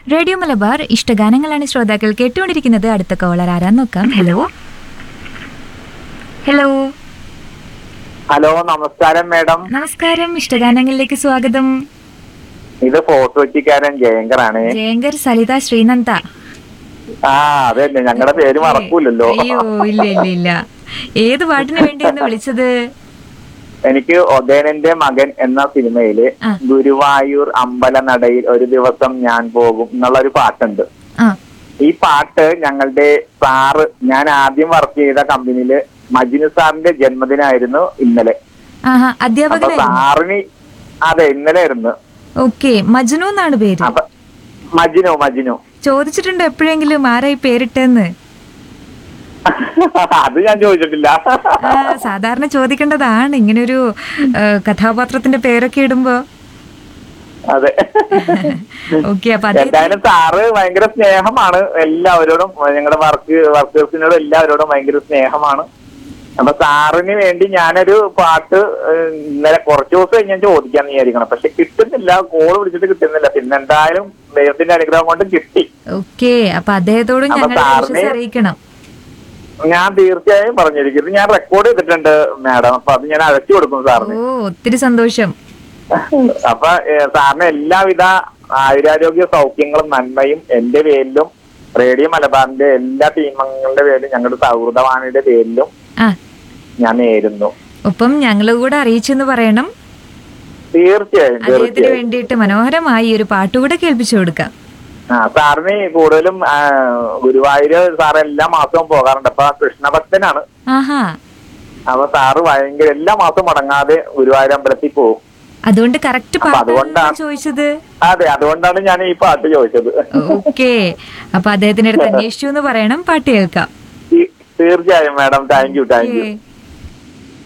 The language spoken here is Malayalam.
റേഡിയോ മലബാർ ഇഷ്ടഗാനങ്ങളാണ് ശ്രോതാക്കൾ കേട്ടുകൊണ്ടിരിക്കുന്നത് അടുത്ത കോളർ ആരാന്ന് നോക്കാം ഹലോ ഹലോ ഹലോ നമസ്കാരം മേഡം നമസ്കാരം ഇഷ്ടഗാനങ്ങളിലേക്ക് സ്വാഗതം ഇത് ഫോർട്ട് കൊച്ചിക്കാരൻ ജയങ്കറാണ് ജയങ്കർ സലിത ശ്രീനന്ദ ആ അതെ ഞങ്ങളുടെ പേര് മറക്കൂലല്ലോ അയ്യോ ഇല്ല ഇല്ല ഇല്ല ഏത് പാട്ടിന് വേണ്ടിയാണ് വിളിച്ചത് എനിക്ക് ഒതേനന്റെ മകൻ എന്ന സിനിമയില് ആ. ഗുരുവായൂർ അമ്പലനടയിൽ ഒരു ദിവസം ഞാൻ പോകും എന്നുള്ള ഒരു പാട്ടുണ്ട് ആ ഈ പാട്ട് ഞങ്ങളുടെ സാറ് ഞാൻ ആദ്യം വർക്ക് ചെയ്ത കമ്പനിയില് മജിനു സാറിന്റെ ജന്മദിനമായിരുന്നു ഇന്നലെ ആഹാ അപ്പൊ അധ്യാപകനായിരുന്നു സാറിന് അതെ ഇന്നലെ ആയിരുന്നു ഓക്കെ മജ്നു എന്നാണ് പേര് അപ്പൊ മജിനു മജിനു ചോദിച്ചിട്ടുണ്ട് എപ്പോഴെങ്കിലും ആരായി പേരിട്ടെന്ന് അത് ഞാൻ ചോദിച്ചിട്ടില്ല ആ, സാധാരണ ചോദിക്കേണ്ടതാണ് ഇങ്ങനൊരു ആ, കഥാപാത്രത്തിന്റെ പേരൊക്കെ ഇടുമ്പോ അതെ ഓക്കെ അപ്പൊ അതേ എന്തായാലും സാറ് ഭയങ്കര സ്നേഹമാണ് എല്ലാവരോടും ഞങ്ങളുടെ വർക്ക് വർക്കേഴ്സിനോടും എല്ലാവരോടും ഭയങ്കര സ്നേഹമാണ് അപ്പൊ സാറിന് വേണ്ടി ഞാനൊരു പാട്ട് ഏഹ്, ഇന്നലെ കുറച്ച് ദിവസം ഞാൻ ചോദിക്കാന്ന് വിചാരിക്കണം പക്ഷെ കിട്ടുന്നില്ല കോൾ വിളിച്ചിട്ട് കിട്ടുന്നില്ല പിന്നെ എന്തായാലും ദൈവത്തിന്റെ അനുഗ്രഹം കൊണ്ട് കിട്ടി ഓക്കെ അപ്പൊ അദ്ദേഹത്തോടും അപ്പൊ ഞങ്ങൾ സാറിന് അറിയിക്കണം ഞാൻ തീർച്ചയായും പറഞ്ഞിരിക്കുന്നത് ഞാൻ റെക്കോർഡ് ചെയ്തിട്ടുണ്ട് മാഡം അപ്പൊ അത് ഞാൻ അഴച്ചു കൊടുക്കും ഓ സാറിന് ഒത്തിരി സന്തോഷം അപ്പൊ ഏഹ്, സാറിന് എല്ലാവിധ ആയുരാരോഗ്യ സൗഖ്യങ്ങളും നന്മയും എന്റെ പേരിലും റേഡിയോ മലബാറിന്റെ എല്ലാ ടീമംഗങ്ങളുടെ പേരിലും ഞങ്ങളുടെ സൗഹൃദവാണിയുടെ പേരിലും ആ ഞാൻ നേരുന്നു ഒപ്പം ഞങ്ങൾ കൂടെ അറിയിച്ചെന്ന് പറയണം തീർച്ചയായും അദ്ദേഹത്തിന് തീർച്ചയായും വേണ്ടിയിട്ട് മനോഹരമായി ഒരു പാട്ടുകൂടെ കേൾപ്പിച്ചു കൊടുക്കാം ആ സാറിന് കൂടുതലും ആ, ഗുരുവായൂര് സാറ് എല്ലാ മാസവും പോകാറുണ്ട് അപ്പൊ കൃഷ്ണഭക്തനാണ് ആഹാ അപ്പൊ സാറ് ഭയങ്കര എല്ലാ മാസവും മുടങ്ങാതെ ഗുരുവായൂർ അമ്പലത്തിൽ പോകും അതുകൊണ്ട് കറക്റ്റ് അപ്പൊ പാട്ടാണ് അതുകൊണ്ടാ- ചോദിച്ചത് അതെ അതുകൊണ്ടാണ് ഞാൻ ഈ പാട്ട് ചോദിച്ചത് ഓക്കെ അപ്പൊ അദ്ദേഹത്തിന്റെ അടുത്ത് അന്വേഷിച്ചു എന്ന് പറയണം പാട്ട് കേൾക്കാം തീ- തീർച്ചയായും madam thank you thank you Okay.